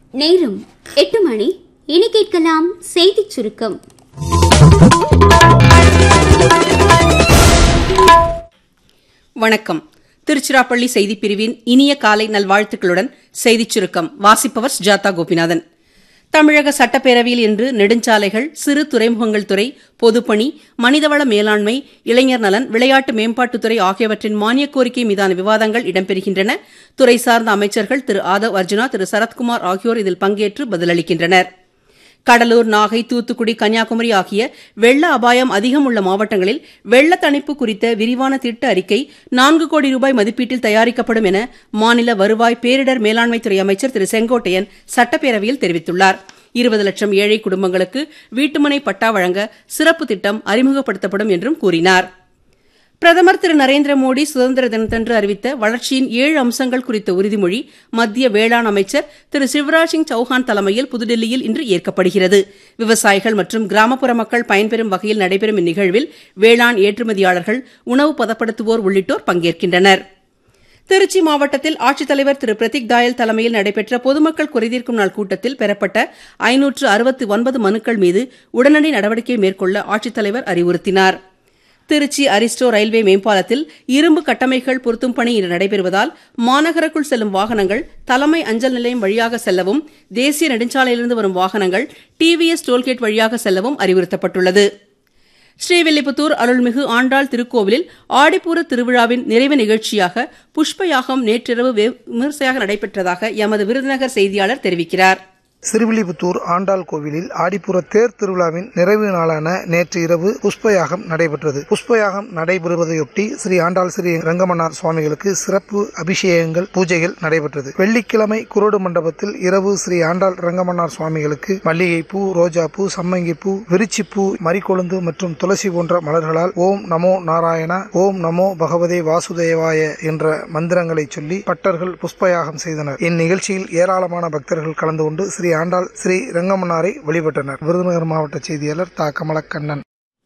நேரம் எட்டு மணி இனி கேட்கலாம் செய்திச் சுருக்கம் வணக்கம் திருச்சிராப்பள்ளி செய்திப் பிரிவின் இனிய காலை நல்வாழ்த்துக்களுடன் செய்திச் சுருக்கம் வாசிப்பவர் ஜாதா கோபிநாதன் தமிழக சட்டப்பேரவையில் இன்று நெடுஞ்சாலைகள் சிறு துறைமுகங்கள் துறை பொதுப்பணி மனிதவள மேலாண்மை இளைஞர் நலன் விளையாட்டு மேம்பாட்டுத்துறை ஆகியவற்றின் மானியக் கோரிக்கை மீதான விவாதங்கள் இடம்பெறுகின்றன துறை சார்ந்த அமைச்சர்கள் திரு ஆதவ் அர்ஜுனா திரு சரத்குமார் ஆகியோர் இதில் பங்கேற்று பதிலளிக்கின்றனர் கடலூர் நாகை தூத்துக்குடி கன்னியாகுமரி ஆகிய வெள்ள அபாயம் அதிகம் உள்ள மாவட்டங்களில் வெள்ள தணிப்பு குறித்த விரிவான திட்ட அறிக்கை நான்கு கோடி ரூபாய் மதிப்பீட்டில் தயாரிக்கப்படும் என மாநில வருவாய் பேரிடர் மேலாண்மைத்துறை அமைச்சர் திரு செங்கோட்டையன் சட்டப்பேரவையில் தெரிவித்துள்ளார் இருபது லட்சம் ஏழை குடும்பங்களுக்கு வீட்டுமனை பட்டா வழங்க சிறப்பு திட்டம் அறிமுகப்படுத்தப்படும் என்றும் கூறினார் பிரதமர் திரு நரேந்திர மோடி சுதந்திர தினத்தன்று அறிவித்த வளர்ச்சியின் ஏழு அம்சங்கள் குறித்த உறுதிமொழி மத்திய வேளாண் அமைச்சர் திரு சிவராஜ் சிங் சௌஹான் தலைமையில் புதுடெல்லியில் இன்று ஏற்கப்படுகிறது விவசாயிகள் மற்றும் கிராமப்புற மக்கள் பயன்பெறும் வகையில் நடைபெறும் இந்நிகழ்வில் வேளாண் ஏற்றுமதியாளர்கள் உணவு பதப்படுத்துவோர் உள்ளிட்டோர் பங்கேற்கின்றனர் திருச்சி மாவட்டத்தில் ஆட்சித்தலைவர் திரு பிரதீக் தாயல் தலைமையில் நடைபெற்ற பொதுமக்கள் குறைதீர்க்கும் நாள் கூட்டத்தில் பெறப்பட்ட ஐநூற்று அறுபத்தி ஒன்பது மனுக்கள் மீது உடனடி நடவடிக்கை மேற்கொள்ள ஆட்சித்தலைவர் அறிவுறுத்தினார் திருச்சி அரிஸ்டோ ரயில்வே மேம்பாலத்தில் இரும்பு கட்டமைகள் பொருத்தும் பணி இன்று நடைபெறுவதால் மாநகருக்குள் செல்லும் வாகனங்கள் தலைமை அஞ்சல் நிலையம் வழியாக செல்லவும் தேசிய நெடுஞ்சாலையிலிருந்து வரும் வாகனங்கள் டிவிஎஸ் டோல்கேட் வழியாக செல்லவும் அறிவுறுத்தப்பட்டுள்ளது ஸ்ரீவில்லிபுத்தூர் அருள்மிகு ஆண்டாள் திருக்கோவிலில் ஆடிப்பூர திருவிழாவின் நிறைவு நிகழ்ச்சியாக புஷ்பயாகம் நேற்றிரவு விமர்சையாக நடைபெற்றதாக எமது விருதுநகர் செய்தியாளர் தெரிவிக்கிறார் சிறுவில்லிபுத்தூர் ஆண்டாள் கோவிலில் ஆடிப்புற தேர் திருவிழாவின் நிறைவு நாளான நேற்று இரவு புஷ்பயாகம் நடைபெற்றது புஷ்பயாகம் நடைபெறுவதையொட்டி ஸ்ரீ ஆண்டாள் ஸ்ரீ ரங்கமன்னார் சுவாமிகளுக்கு சிறப்பு அபிஷேகங்கள் பூஜைகள் நடைபெற்றது வெள்ளிக்கிழமை குரோடு மண்டபத்தில் இரவு ஸ்ரீ ஆண்டாள் ரங்கமன்னார் சுவாமிகளுக்கு மல்லிகைப்பூ ரோஜாப்பூ சம்மங்கிப்பூ விரிச்சிப்பூ மறிக்கொழுந்து மற்றும் துளசி போன்ற மலர்களால் ஓம் நமோ நாராயணா ஓம் நமோ பகவதே வாசுதேவாய என்ற மந்திரங்களை சொல்லி பட்டர்கள் புஷ்பயாகம் செய்தனர் இந்நிகழ்ச்சியில் ஏராளமான பக்தர்கள் கலந்து கொண்டு ஸ்ரீ ஆண்டாள் ஸ்ரீ ரங்கமன்னாரை வழிபட்டனர் விருதுநகர் மாவட்ட செய்தியாளர் தா கமலக்கண்ணன்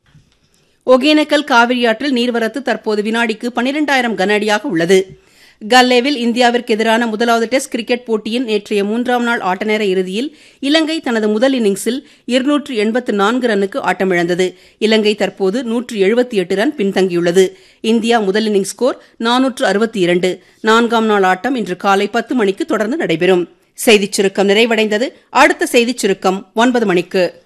ஒகேனக்கல் காவிரியாற்றில் நீர்வரத்து தற்போது வினாடிக்கு பனிரெண்டாயிரம் கன அடியாக உள்ளது கல்லேவில் இந்தியாவிற்கு எதிரான முதலாவது டெஸ்ட் கிரிக்கெட் போட்டியின் நேற்றைய மூன்றாம் நாள் ஆட்டநேர இறுதியில் இலங்கை தனது முதல் இன்னிங்ஸில் இருநூற்று எண்பத்து நான்கு ரன்னுக்கு ஆட்டமிழந்தது இலங்கை தற்போது நூற்று எழுபத்தி எட்டு ரன் பின்தங்கியுள்ளது இந்தியா முதல் இன்னிங்ஸ் ஸ்கோர் நானூற்று அறுபத்தி இரண்டு நான்காம் நாள் ஆட்டம் இன்று காலை பத்து மணிக்கு தொடர்ந்து நடைபெறும் செய்திச் சுருக்கம் நிறைவடைந்தது அடுத்த செய்திச் சுருக்கம் ஒன்பது மணிக்கு